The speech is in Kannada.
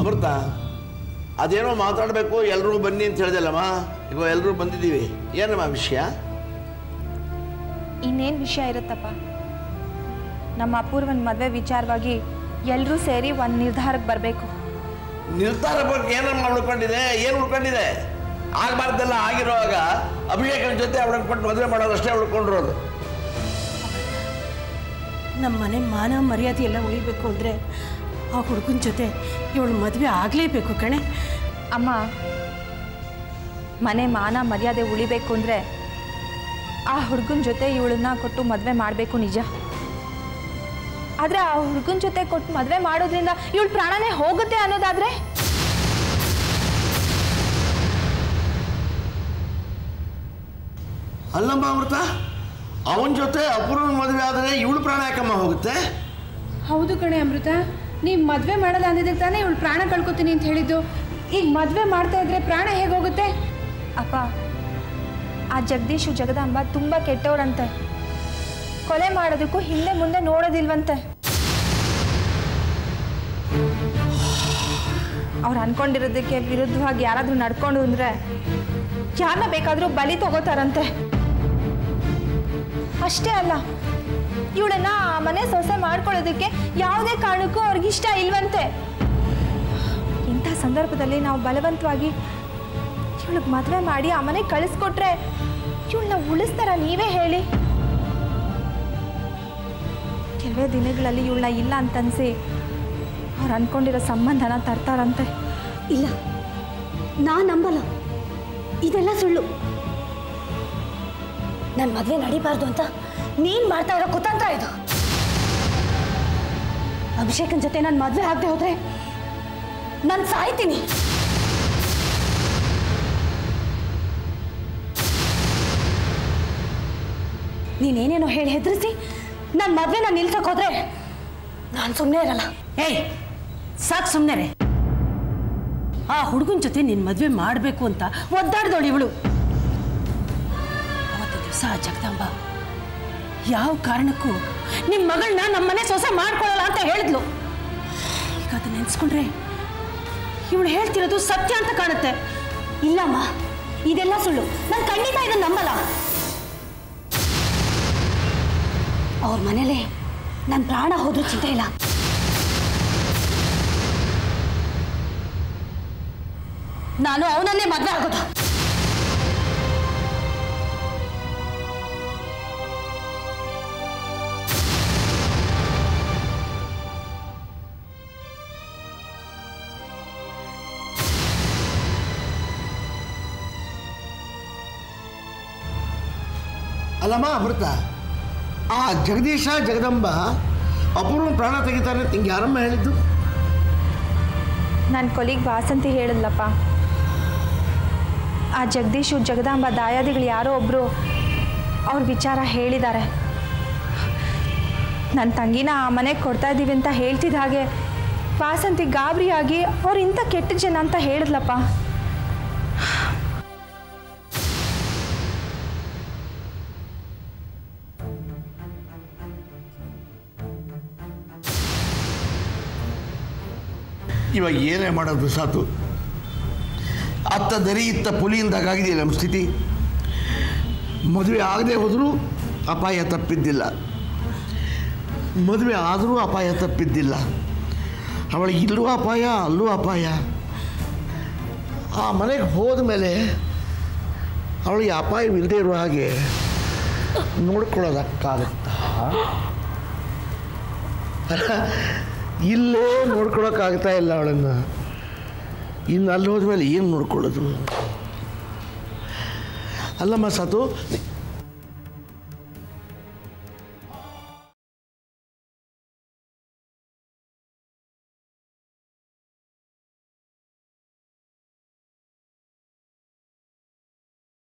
ಅಮೃತ ಅದೇನೋ ಮಾತಾಡಬೇಕು ಎಲ್ಲರೂ ಬನ್ನಿ ಅಂತ ಹೇಳ್ದಲ್ಲಮ್ಮ ಈಗ ಎಲ್ಲರೂ ಬಂದಿದ್ದೀವಿ ಏನಮ್ಮ ವಿಷಯ ಇನ್ನೇನು ವಿಷಯ ಇರುತ್ತಪ್ಪ ನಮ್ಮ ಅಪೂರ್ವನ ಮದುವೆ ವಿಚಾರವಾಗಿ ಎಲ್ಲರೂ ಸೇರಿ ಒಂದು ನಿರ್ಧಾರಕ್ಕೆ ಬರಬೇಕು ನಿರ್ಧಾರ ಬಗ್ಗೆ ಏನಮ್ಮ ಉಳ್ಕೊಂಡಿದೆ ಏನು ಉಳ್ಕೊಂಡಿದೆ ಆಗಬಾರ್ದೆಲ್ಲ ಆಗಿರುವಾಗ ಅಭಿಷೇಕನ ಜೊತೆ ಅವಳನ್ನು ಕೊಟ್ಟು ಮದುವೆ ಮಾಡೋದಷ್ಟೇ ಉಳ್ಕೊಂಡಿರೋದು ನಮ್ಮ ಮನೆ ಮಾನ ಮರ್ಯಾದೆ ಎಲ್ಲ ಉಳಿಬೇಕು ಅಂದರೆ ಆ ಹುಡುಗನ ಜೊತೆ ಇವಳು ಮದುವೆ ಆಗಲೇಬೇಕು ಕಣೆ ಅಮ್ಮ ಮನೆ ಮಾನ ಮರ್ಯಾದೆ ಉಳಿಬೇಕು ಅಂದರೆ ಆ ಹುಡುಗನ ಜೊತೆ ಇವಳನ್ನ ಕೊಟ್ಟು ಮದುವೆ ಮಾಡಬೇಕು ನಿಜ ಆದರೆ ಆ ಹುಡುಗನ ಜೊತೆ ಕೊಟ್ಟು ಮದುವೆ ಮಾಡೋದ್ರಿಂದ ಇವಳ ಪ್ರಾಣನೇ ಹೋಗುತ್ತೆ ಅನ್ನೋದಾದ್ರೆ ಅಲ್ಲಮ್ಮ ಅಮೃತ ಅವನ ಜೊತೆ ಅಪೂರ್ವನ ಮದುವೆ ಆದರೆ ಇವಳು ಪ್ರಾಣ ಯಾಕಮ್ಮ ಹೋಗುತ್ತೆ ಹೌದು ಕಣೆ ಅಮೃತ ನೀವು ಮದುವೆ ಮಾಡೋದು ಅಂದಿದ್ದಕ್ಕೆ ತಾನೇ ಇವಳು ಪ್ರಾಣ ಕಳ್ಕೊತೀನಿ ಅಂತ ಹೇಳಿದ್ದು ಈಗ ಮದುವೆ ಮಾಡ್ತಾ ಇದ್ರೆ ಪ್ರಾಣ ಹೇಗೆ ಹೋಗುತ್ತೆ ಅಪ್ಪ ಆ ಜಗದೀಶು ಜಗದಾಂಬ ತುಂಬ ಕೆಟ್ಟವರಂತೆ ಕೊಲೆ ಮಾಡೋದಕ್ಕೂ ಹಿಂದೆ ಮುಂದೆ ನೋಡೋದಿಲ್ವಂತೆ ಅವ್ರು ಅನ್ಕೊಂಡಿರೋದಕ್ಕೆ ವಿರುದ್ಧವಾಗಿ ಯಾರಾದರೂ ನಡ್ಕೊಂಡು ಅಂದರೆ ಯಾರನ್ನ ಬೇಕಾದರೂ ಬಲಿ ತಗೋತಾರಂತೆ ಅಷ್ಟೇ ಅಲ್ಲ ಇವಳನ್ನ ಆ ಮನೆ ಸೊಸೆ ಮಾಡ್ಕೊಳ್ಳೋದಕ್ಕೆ ಯಾವುದೇ ಕಾರಣಕ್ಕೂ ಅವ್ರಿಗಿಷ್ಟ ಇಲ್ವಂತೆ ಇಂಥ ಸಂದರ್ಭದಲ್ಲಿ ನಾವು ಬಲವಂತವಾಗಿ ಇವಳಿಗೆ ಮದುವೆ ಮಾಡಿ ಆ ಮನೆಗೆ ಕಳಿಸ್ಕೊಟ್ರೆ ಇವಳನ್ನ ಉಳಿಸ್ತಾರ ನೀವೇ ಹೇಳಿ ಕೆಲವೇ ದಿನಗಳಲ್ಲಿ ಇವಳನ್ನ ಇಲ್ಲ ಅಂತನ್ಸಿ ಅವ್ರು ಅನ್ಕೊಂಡಿರೋ ಸಂಬಂಧನ ತರ್ತಾರಂತೆ ಇಲ್ಲ ನಾ ನಂಬಲ್ಲ ಇದೆಲ್ಲ ಸುಳ್ಳು ನನ್ನ ಮದುವೆ ನಡಿಬಾರ್ದು ಅಂತ ನೀನ್ ಮಾಡ್ತಾ ಇರೋ ಕುತಂತ್ರ ಇದು ಅಭಿಷೇಕನ್ ಜೊತೆ ನನ್ನ ಮದುವೆ ಆಗದೆ ಹೋದ್ರೆ ನಾನು ಸಾಯ್ತೀನಿ ನೀನೇನೇನೋ ಹೇಳಿ ಹೆದರಿಸಿ ನನ್ನ ಮದುವೆನ ನಿಲ್ಸಕ್ ಹೋದ್ರೆ ನಾನು ಸುಮ್ಮನೆ ಇರಲ್ಲ ಏಯ್ ಸಾಕು ಸುಮ್ಮನೆ ಆ ಹುಡುಗನ ಜೊತೆ ನಿನ್ನ ಮದುವೆ ಮಾಡಬೇಕು ಅಂತ ಒದ್ದಾಡ್ದವಳು ಇವಳು ಅವತ್ತು ದಿವಸ ಆ ಜಗದಾಂಬ ಯಾವ ಕಾರಣಕ್ಕೂ ನಿಮ್ಮ ಮಗಳನ್ನ ನಮ್ಮ ಮನೆ ಸೊಸೆ ಮಾಡ್ಕೊಳ್ಳಲ್ಲ ಅಂತ ಹೇಳಿದ್ಲು ಈಗ ಅದನ್ನ ನೆನೆಸ್ಕೊಂಡ್ರೆ ಇವಳು ಹೇಳ್ತಿರೋದು ಸತ್ಯ ಅಂತ ಕಾಣುತ್ತೆ ಇಲ್ಲಮ್ಮ ಇದೆಲ್ಲ ಸುಳ್ಳು ನಾನು ಖಂಡಿತ ಇದನ್ನ ನಂಬಲ್ಲ ಅವ್ರ ಮನೇಲೆ ನನ್ನ ಪ್ರಾಣ ಹೋದ್ರೂ ಚಿಂತೆ ಇಲ್ಲ ನಾನು ಅವನನ್ನೇ ಮದುವೆ ಆಗೋದು ಅಲ್ಲಮ್ಮ ಅಮೃತ ಆ ಜಗದೀಶ ಜಗದಂಬ ಅಪೂರ್ವನ ಪ್ರಾಣ ತೆಗಿತಾರೆ ಅಂತ ಹಿಂಗೆ ಯಾರಮ್ಮ ಹೇಳಿದ್ದು ನನ್ನ ಕೊಲಿಗ್ ವಾಸಂತಿ ಹೇಳಿದ್ಲಪ್ಪ ಆ ಜಗದೀಶು ಜಗದಾಂಬ ದಾಯಾದಿಗಳು ಯಾರೋ ಒಬ್ಬರು ಅವ್ರ ವಿಚಾರ ಹೇಳಿದ್ದಾರೆ ನನ್ನ ತಂಗಿನ ಆ ಮನೆಗೆ ಕೊಡ್ತಾ ಇದ್ದೀವಿ ಅಂತ ಹೇಳ್ತಿದ್ದ ಹಾಗೆ ವಾಸಂತಿ ಗಾಬರಿಯಾಗಿ ಅವ್ರು ಇಂಥ ಕೆಟ್ಟ ಜನ ಅಂತ ಹೇಳಿದ್ಲಪ್ಪ ಇವಾಗ ಏನೇ ಮಾಡೋದು ಸಾತು ಅತ್ತ ದರಿ ಇತ್ತ ಪುಲಿಯಿಂದಾಗಿದೆ ನಮ್ಮ ಸ್ಥಿತಿ ಮದುವೆ ಆಗದೆ ಹೋದರೂ ಅಪಾಯ ತಪ್ಪಿದ್ದಿಲ್ಲ ಮದುವೆ ಆದರೂ ಅಪಾಯ ತಪ್ಪಿದ್ದಿಲ್ಲ ಅವಳಿಗೆ ಇಲ್ಲೂ ಅಪಾಯ ಅಲ್ಲೂ ಅಪಾಯ ಆ ಮನೆಗೆ ಹೋದ ಮೇಲೆ ಅವಳಿಗೆ ಅಪಾಯವಿಲ್ಲದೆ ಇರೋ ಹಾಗೆ ನೋಡ್ಕೊಳ್ಳೋದಕ್ಕಾಗತ್ತಾ ಇಲ್ಲೇ ನೋಡ್ಕೊಳಕ್ಕಾಗ್ತಾ ಇಲ್ಲ ಅವಳನ್ನು ಇನ್ನು ಅಲ್ಲಿ ಹೋದ್ಮೇಲೆ ಏನು ನೋಡ್ಕೊಳ್ಳೋದು ಅಲ್ಲಮ್ಮ ಸಾತು